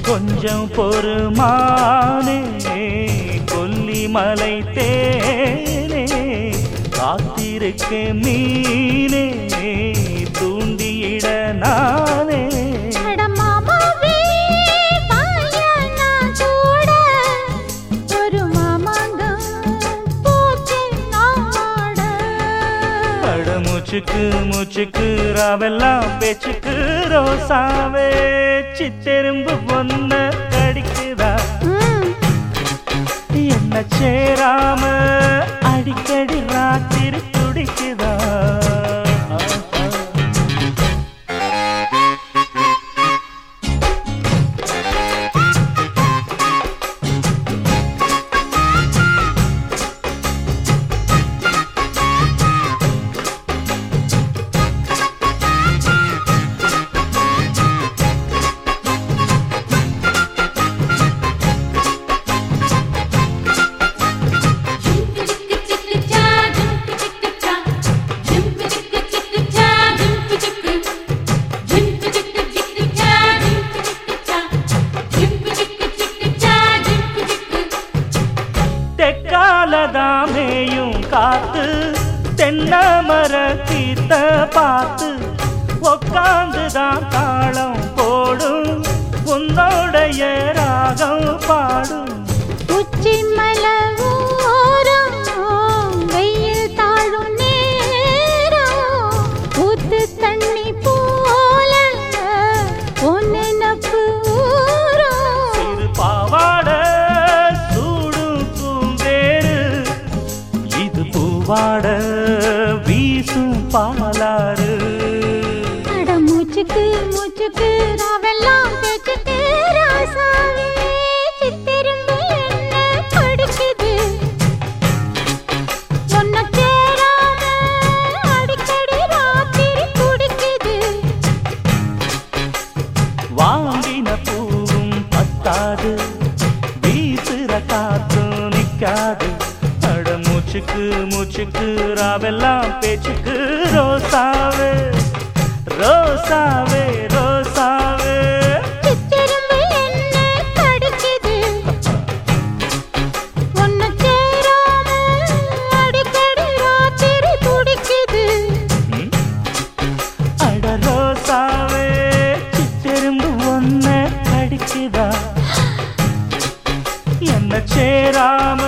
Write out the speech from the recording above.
கொஞ்சம் பொறுமானே கொல்லிமலை தேனே காத்திருக்க மீனே தூண்டியிட நானே அட மாமாவே வாயா நான் கூட ஒரு மாமாங்கம் பூச்சி நாட அட மூச்சுக்கு மூச்சுக்கு ராவெல்லாம் பேச்சுக்கு ரோசாவே சித்தெரும்பு பொண்ண கடிக்குதா ம், என்ன சேராம அடிக்கடி ராத்திரி துடிக்குதா தெக்காலதாமேயும் காத்து தென்னமர கீத்த பார்த்து உக்காந்துதான் தாளம் போடும் உன்னோடைய ராகம் பாடும் உச்சி மலை ஓரம் வெயில் தாழும் நேரம் ஊத்து தண்ணி போல உன் நினப்பு ஊறும். சிறு பாவாட சூடும் பூந்தேரு இது பூவாட வீசும் பாலாறு அட மூச்சுக்கு மூச்சுக்கு ராவெல்லாம் பேச்சுக்கு ராசாவே சித்திரும்பு என்ன படிக்குது சொன்ன சேராம அடிக்கடி ராத்திரி குடிக்குது வாங்கின பூவும் பத்தாது வீசுற காத்தும் நிக்காது அட மூச்சுக்கு மூச்சுக்கு ராவெல்லாம் பேச்சுக்கு ரோசாவே ரோசாவே ரோசாவே சித்திரும்பு என்ன கடிக்குது ஒன்ன சேராம அடிக்கடி ராத்திரி துடிக்குது ம்? அட ரோசாவே சித்தெரும்பு ஒன்ன கடிக்குதா என்ன சேராம